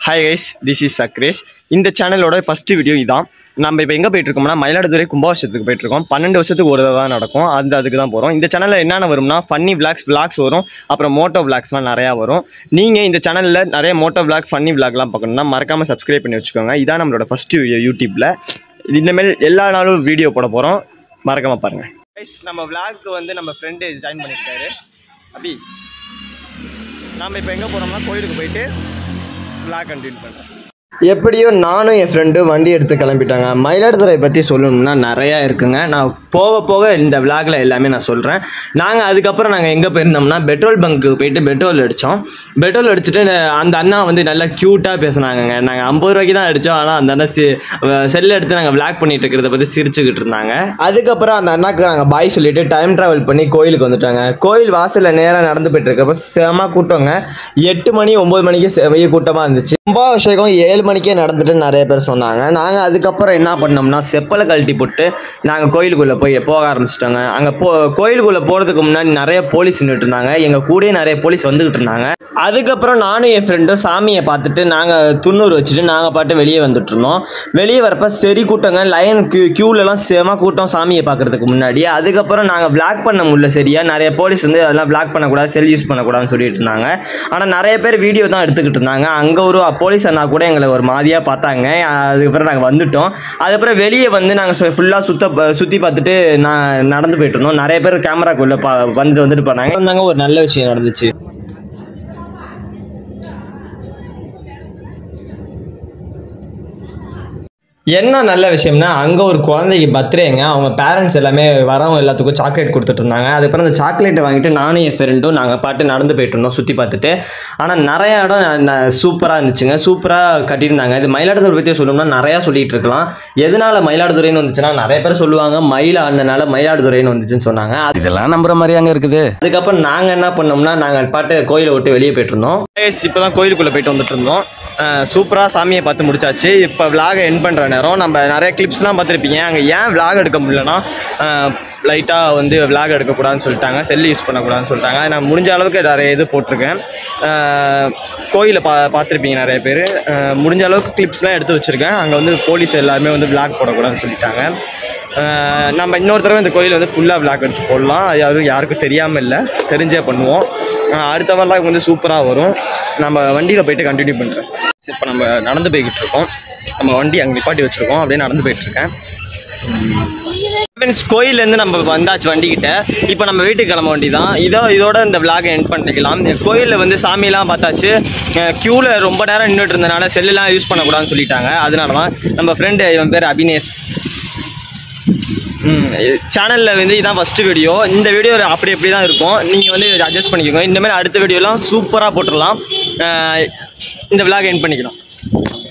hi guys this is Chakresh இந்த சேனலோட first video இதான் நம்ம இப்போ எங்கே போயிட்டுருக்கோம்னா மயிலாடுதுறை கும்பாபிஷத்துக்கு போயிட்டுருக்கோம் பன்னெண்டு வருஷத்துக்கு ஒரு தடவை தான் நடக்கும் அந்த அதுக்கு தான் போகிறோம் இந்த சேனலில் என்னென்ன வரும்னா ஃபன்னி விளாக்ஸ் விளாக்ஸ் வரும் அப்புறம் மோட்டோ விளாக்ஸ்லாம் நிறையா வரும் நீங்கள் இந்த சேனலில் நிறைய மோட்டோ விளாக் ஃபன்னி விளாக்லாம் பார்க்கணும்னா மறக்காமல் சப்ஸ்கிரைப் பண்ணி வச்சுக்கோங்க இதான் நம்மளோட ஃபஸ்ட்டு வீடியோ யூடியூப்பில் இனிமேல் எல்லா நாளும் வீடியோ போட போகிறோம் மறக்காமல் பாருங்கள் கைஸ் நம்ம விளாக்கு வந்து நம்ம ஃப்ரெண்டு ஜாயின் பண்ணியிருக்காரு அபி நாம் இப்போ எங்கே போகிறோம்னா கோயிலுக்கு போயிட்டு விளாக் கண்டினியூ பண்ணுறேன் எப்படியோ நானும் என் ஃப்ரெண்டும் வண்டி எடுத்து கிளம்பிட்டாங்க மயிலாடுதுறை பற்றி சொல்லணும்னா நிறையா இருக்குங்க நான் போக போக இந்த விளாகில் எல்லாமே நான் சொல்கிறேன் நாங்கள் அதுக்கப்புறம் நாங்கள் எங்கே போயிருந்தோம்னா பெட்ரோல் பங்க்கு போயிட்டு பெட்ரோல் அடித்தோம் பெட்ரோல் அடிச்சுட்டு அந்த அண்ணா வந்து நல்லா க்யூட்டாக பேசுனாங்கங்க நாங்கள் ஐம்பது ரூபாய்க்கு தான் அடித்தோம் ஆனால் அந்த அண்ணா சி செல்லை எடுத்து நாங்கள் விளாக் பண்ணிட்டு இருக்கிறத பற்றி சிரிச்சுக்கிட்டு இருந்தாங்க அதுக்கப்புறம் அந்த அண்ணாக்கு நாங்கள் பாய் சொல்லிட்டு டைம் ட்ராவல் பண்ணி கோயிலுக்கு வந்துட்டாங்க கோயில் வாசலில் நேராக நடந்து போயிட்டு இருக்கப்ப செம கூட்டங்க எட்டு மணி ஒம்பது மணிக்கு செமைய கூட்டமாக இருந்துச்சு கும்பாபிஷேகம் ஏழு மணிக்கே நடந்துட்டு நிறைய பேர் சொன்னாங்க நாங்கள் அதுக்கப்புறம் என்ன பண்ணோம்னா செப்பலை கழட்டி போட்டு நாங்கள் கோயிலுக்குள்ளே போய் போக ஆரம்பிச்சிட்டோங்க அங்கே போ கோயிலுக்குள்ளே போகிறதுக்கு முன்னாடி நிறைய போலீஸ் நின்றுட்டு இருந்தாங்க எங்கள் கூடயே நிறைய போலீஸ் வந்துக்கிட்டு இருந்தாங்க அதுக்கப்புறம் நானும் என் ஃப்ரெண்டும் சாமியை பார்த்துட்டு நாங்கள் துண்ணூறு வச்சுட்டு நாங்கள் பாட்டு வெளியே வந்துட்டு இருந்தோம் வெளியே வரப்ப சரி கூட்டங்க லைன் கியூ க்யூலலாம் செம கூட்டம் சாமியை பார்க்கறதுக்கு முன்னாடி அதுக்கப்புறம் நாங்கள் பிளாக் பண்ண முடியல சரியா நிறைய போலீஸ் வந்து அதெல்லாம் பிளாக் பண்ணக்கூடாது செல் யூஸ் பண்ணக்கூடாதுன்னு சொல்லிட்டு இருந்தாங்க ஆனால் நிறைய பேர் வீடியோ தான் எடுத்துக்கிட்டு இருந்தாங்க அங்கே ஒரு போலீஸ் அண்ணா கூட எங்களை ஒரு மாதிரியாக பார்த்தாங்க அதுக்கப்புறம் நாங்கள் வந்துட்டோம் அதுக்கப்புறம் வெளியே வந்து நாங்கள் ஃபுல்லாக சுத்த சுற்றி பார்த்துட்டு நான் நடந்து போயிட்டு இருந்தோம் நிறைய பேர் கேமராக்குள்ளே பா வந்துட்டு வந்துட்டு போனாங்க வந்தாங்க ஒரு நல்ல விஷயம் நடந்துச்சு என்ன நல்ல விஷயம்னா அங்கே ஒரு குழந்தைக்கு பர்த்டேங்க அவங்க பேரண்ட்ஸ் எல்லாமே வரவங்க எல்லாத்துக்கும் சாக்லேட் கொடுத்துட்டு இருந்தாங்க அதுக்கப்புறம் அந்த சாக்லேட்டை வாங்கிட்டு நானும் என் ஃப்ரெண்டும் நாங்கள் பாட்டு நடந்து போயிட்டு இருந்தோம் சுற்றி பார்த்துட்டு ஆனால் நிறைய இடம் சூப்பராக இருந்துச்சுங்க சூப்பராக கட்டியிருந்தாங்க இது மயிலாடுதுறை பற்றி சொல்லணும்னா நிறையா சொல்லிட்டு இருக்கலாம் எதனால மயிலாடுதுறைன்னு வந்துச்சுன்னா நிறைய பேர் சொல்லுவாங்க மயில் ஆடினால மயிலாடுதுறைன்னு வந்துச்சுன்னு சொன்னாங்க இதெல்லாம் நம்புற மாதிரி அங்க இருக்குது அதுக்கப்புறம் நாங்கள் என்ன பண்ணோம்னா நாங்கள் பாட்டு கோயிலை விட்டு வெளியே போயிட்டு இருந்தோம் இப்போ தான் கோயிலுக்குள்ளே போயிட்டு வந்துட்டு இருந்தோம் சூப்பராக சாமியை பார்த்து முடிச்சாச்சு இப்போ விலாகை என் பண்ணுற நேரம் நம்ம நிறைய கிளிப்ஸ்லாம் பார்த்துருப்பீங்க அங்கே ஏன் விலாக் எடுக்க முடியலன்னா லைட்டாக வந்து விலாக் எடுக்கக்கூடாதுன்னு சொல்லிட்டாங்க செல் யூஸ் பண்ணக்கூடாதுன்னு சொல்லிட்டாங்க நான் முடிஞ்ச அளவுக்கு நிறைய இது போட்டிருக்கேன் கோயிலை பா பார்த்துருப்பீங்க நிறைய பேர் முடிஞ்ச அளவுக்கு கிளிப்ஸ்லாம் எடுத்து வச்சுருக்கேன் அங்கே வந்து போலீஸ் எல்லாருமே வந்து விளாக் போடக்கூடாதுன்னு சொல்லிட்டாங்க அஹ் நம்ம இன்னொரு தடவை இந்த கோயில் வந்து ஃபுல்லாக விளாக் எடுத்து போடலாம் அது யாரும் யாருக்கும் தெரியாமல் இல்லை தெரிஞ்சே பண்ணுவோம் அஹ் அடுத்த விளாக் வந்து சூப்பராக வரும் நம்ம வண்டியில் போயிட்டு கண்டினியூ பண்ணுறேன் இப்போ நம்ம நடந்து போய்கிட்டு இருக்கோம் நம்ம வண்டி அங்கே நிப்பாட்டி வச்சுருக்கோம் அப்படியே நடந்து போயிட்டுருக்கேன் ஃப்ரெண்ட்ஸ் கோயிலேருந்து நம்ம வந்தாச்சு வண்டிக்கிட்ட இப்போ நம்ம வீட்டுக்கு கிளம்ப வேண்டி தான் இதோ இதோட இந்த விளாகை எண்ட் பண்ணிக்கலாம் இந்த கோயிலில் வந்து சாமியெல்லாம் பார்த்தாச்சு க்யூவில் ரொம்ப நேரம் நின்றுட்டு இருந்தனால செல்லுலாம் யூஸ் பண்ணக்கூடாதுன்னு சொல்லிட்டாங்க அதனால தான் நம்ம ஃப்ரெண்டு இவன் பேர் அபினேஷ் சேனலில் வந்து இதான் ஃபஸ்ட்டு வீடியோ இந்த வீடியோ அப்படி அப்படி தான் இருக்கும் நீங்கள் வந்து அட்ஜஸ்ட் பண்ணிக்கோங்க இந்த மாதிரி அடுத்த வீடியோலாம் சூப்பராக போட்டுடலாம் அஹ் இந்த விளாக் எண்ட் பண்ணிக்கலாம்